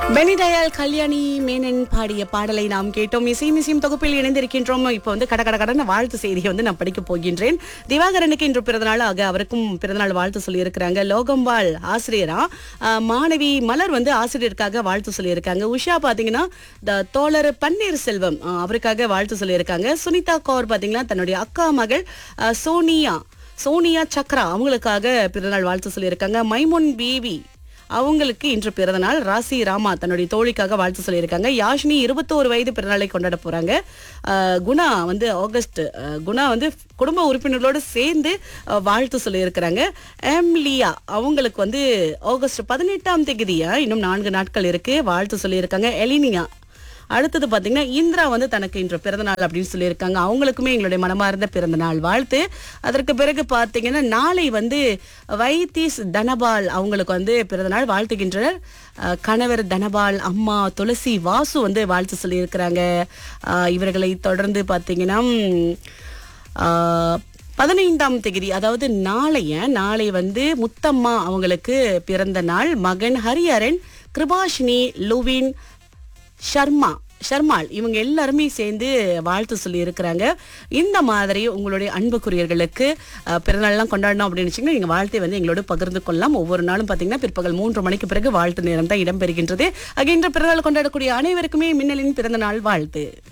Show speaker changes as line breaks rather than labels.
பெனிதயாள் கல்யாணி மேனன் பாடிய பாடலை நாம் கேட்டோம் இசை மிசியும் தொகுப்பில் இணைந்திருக்கின்றோம் இப்போ வந்து கட கட கடன வாழ்த்து செய்தியை வந்து நான் படிக்க போகின்றேன் திவாகரனுக்கு இன்று பிறந்தநாள் ஆக அவருக்கும் பிறந்தநாள் வாழ்த்து சொல்லியிருக்கிறாங்க லோகம்பாள் ஆசிரியரா ஆஹ், மாணவி மலர் வந்து ஆசிரியருக்காக வாழ்த்து சொல்லியிருக்காங்க உஷா பாத்தீங்கன்னா த தோழர் பன்னீர் செல்வம் ஆஹ், அவருக்காக வாழ்த்து சொல்லியிருக்காங்க சுனிதா கௌர் பாத்தீங்கன்னா தன்னுடைய அக்கா மகள் ஆஹ், சோனியா சோனியா சக்ரா அவங்களுக்காக பிறந்தநாள் வாழ்த்து சொல்லியிருக்காங்க மைமுன் பேபி அவங்களுக்கு இன்று பிறந்தநாள் ராசி ராமா தன்னுடைய தோழிக்காக வாழ்த்து சொல்லியிருக்காங்க யாஷினி இருபத்தோரு வயது பிறந்தநாளை கொண்டாட போறாங்க அஹ், குணா வந்து ஆகஸ்ட் அஹ், குணா வந்து குடும்ப உறுப்பினர்களோடு சேர்ந்து அஹ், வாழ்த்து சொல்லியிருக்கிறாங்க எம்லியா அவங்களுக்கு வந்து ஆகஸ்ட் பதினெட்டாம் தேதியா இன்னும் நான்கு நாட்கள் இருக்கு வாழ்த்து சொல்லியிருக்காங்க எலினியா அடுத்தது பாத்தீங்கன்னா இந்திரா வந்து தனக்கு இன்று பிறந்தநாள் அப்படின்னு சொல்லியிருக்காங்க அவங்களுக்குமே எங்களுடைய மனமார்ந்த பிறந்தநாள் வாழ்த்து அதற்கு பிறகு பாத்தீங்கன்னா நாளை வந்து வைத்தீஸ் தனபால் அவங்களுக்கு வந்து பிறந்தநாள் வாழ்த்துகின்றனர் அஹ், கணவர் தனபால் அம்மா துளசி வாசு வந்து வாழ்த்து சொல்லியிருக்கிறாங்க அஹ், இவர்களை தொடர்ந்து பாத்தீங்கன்னா ம், ஆஹ், பதினைந்தாம் தேதி அதாவது நாளைய நாளை வந்து முத்தம்மா அவங்களுக்கு பிறந்த நாள் மகன் ஹரிஹரன் கிருபாஷினி லுவின் ஷர்மா ஷர்மாள் இவங்க எல்லாருமே சேர்ந்து வாழ்த்து சொல்லி இருக்கிறாங்க இந்த மாதிரி உங்களுடைய அன்புக்குரியர்களுக்கு அஹ், பிறந்தநாள்லாம் கொண்டாடணும் அப்படின்னு நினைச்சீங்கன்னா நீங்க வாழ்த்தை வந்து எங்களோட பகிர்ந்து கொள்ளலாம் ஒவ்வொரு நாளும் பார்த்தீங்கன்னா பிற்பகல் மூன்று மணிக்கு பிறகு வாழ்த்து நேரம் தான் இடம்பெறுகின்றது ஆக இன்று பிறந்தநாள் கொண்டாடக்கூடிய அனைவருக்குமே மின்னலின் பிறந்த நாள் வாழ்த்து